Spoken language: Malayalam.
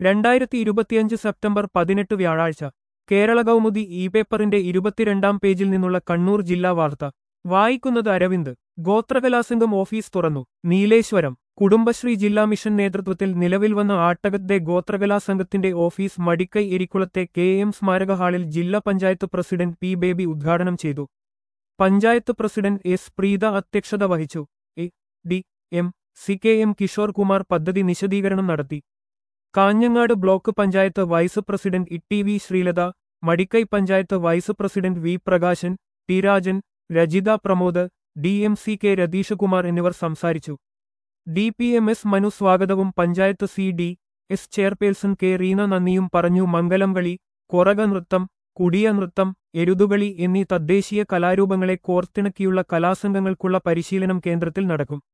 രണ്ടായിരത്തി ഇരുപത്തിയഞ്ച് സെപ്റ്റംബർ പതിനെട്ട് വ്യാഴാഴ്ച കേരള കൗമുദി ഇ പേപ്പറിന്റെ ഇരുപത്തിരണ്ടാം പേജിൽ നിന്നുള്ള കണ്ണൂർ ജില്ലാ വാർത്ത വായിക്കുന്നത് അരവിന്ദ് ഗോത്രകലാസംഘം ഓഫീസ് തുറന്നു നീലേശ്വരം കുടുംബശ്രീ ജില്ലാ മിഷൻ നേതൃത്വത്തിൽ നിലവിൽ വന്ന ആട്ടകത്തെ ഗോത്രകലാസംഘത്തിന്റെ ഓഫീസ് മടിക്കൈ എരിക്കുളത്തെ കെ എം സ്മാരക ഹാളിൽ ജില്ലാ പഞ്ചായത്ത് പ്രസിഡന്റ് പി ബേബി ഉദ്ഘാടനം ചെയ്തു പഞ്ചായത്ത് പ്രസിഡന്റ് എസ് പ്രീത അധ്യക്ഷത വഹിച്ചു A D M C K M Kishore Kumar പദ്ധതി വിശദീകരണം നടത്തി Kanhangad block panchayat vice president E V Sreelatha Madikai panchayat vice president V Prakashan T Rajan Rajitha Pramod D M C K Ratheeshkumar എന്നിവർ സംസാരിച്ചു D P M S Manu സ്വാഗതവും panchayat C D S chairperson K Reena നന്ദിയും പറഞ്ഞു മംഗലംകളി കൊറക നൃത്തം കുടിയ നൃത്തം എരുതുകളി എന്നീ തദ്ദേശീയ കലാരൂപങ്ങളെ കോർത്തിണക്കിയുള്ള കലാസംഘങ്ങൾക്കുള്ള പരിശീലനം കേന്ദ്രത്തിൽ നടക്കും